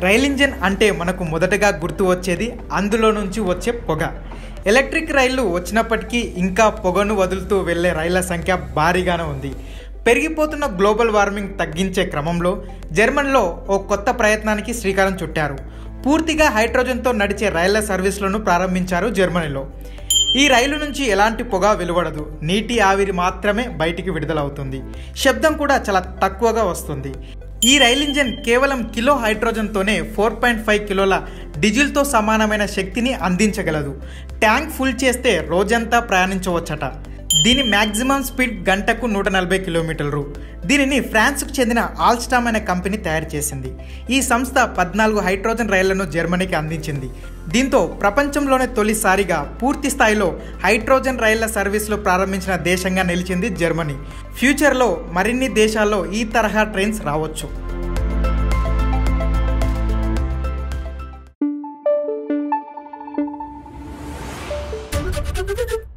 Rail engine అంటే మనకు మొదటగా గుర్తు వచ్చేది అందులో నుంచి వచ్చే పొగ ఎలక్ట్రిక్ రైళ్లు వచ్చినప్పటికీ ఇంకా పొగను వదులుతూ వెళ్లే రైళ్ల సంఖ్య భారీగానే ఉంది పెరిగిపోతున్న గ్లోబల్ వార్మింగ్ తగ్గించే క్రమంలో జర్మన్లో ఓ కొత్త ప్రయత్నానికి శ్రీకారం చుట్టారు పూర్తిగా హైడ్రోజన్తో నడిచే రైళ్ల సర్వీసులను ప్రారంభించారు జర్మనీలో ఈ రైలు నుంచి ఎలాంటి పొగ వెలువడదు నీటి ఆవిరి మాత్రమే బయటికి విడుదలవుతుంది శబ్దం కూడా చాలా తక్కువగా వస్తుంది ఈ రైల్ ఇంజన్ కేవలం కిలో హైడ్రోజన్తోనే ఫోర్ పాయింట్ ఫైవ్ కిలోల డీజిల్తో సమానమైన శక్తిని అందించగలదు ట్యాంక్ ఫుల్ చేస్తే రోజంతా ప్రయాణించవచ్చట దీని మ్యాక్సిమం స్పీడ్ గంటకు నూట నలభై కిలోమీటర్లు దీనిని ఫ్రాన్స్కు చెందిన ఆల్స్టామ్ అనే కంపెనీ తయారు చేసింది ఈ సంస్థ పద్నాలుగు హైడ్రోజన్ రైళ్లను జర్మనీకి అందించింది దీంతో ప్రపంచంలోనే తొలిసారిగా పూర్తి స్థాయిలో హైడ్రోజన్ రైళ్ల సర్వీసులు ప్రారంభించిన దేశంగా నిలిచింది జర్మనీ ఫ్యూచర్లో మరిన్ని దేశాల్లో ఈ తరహా ట్రైన్స్ రావచ్చు Thank you.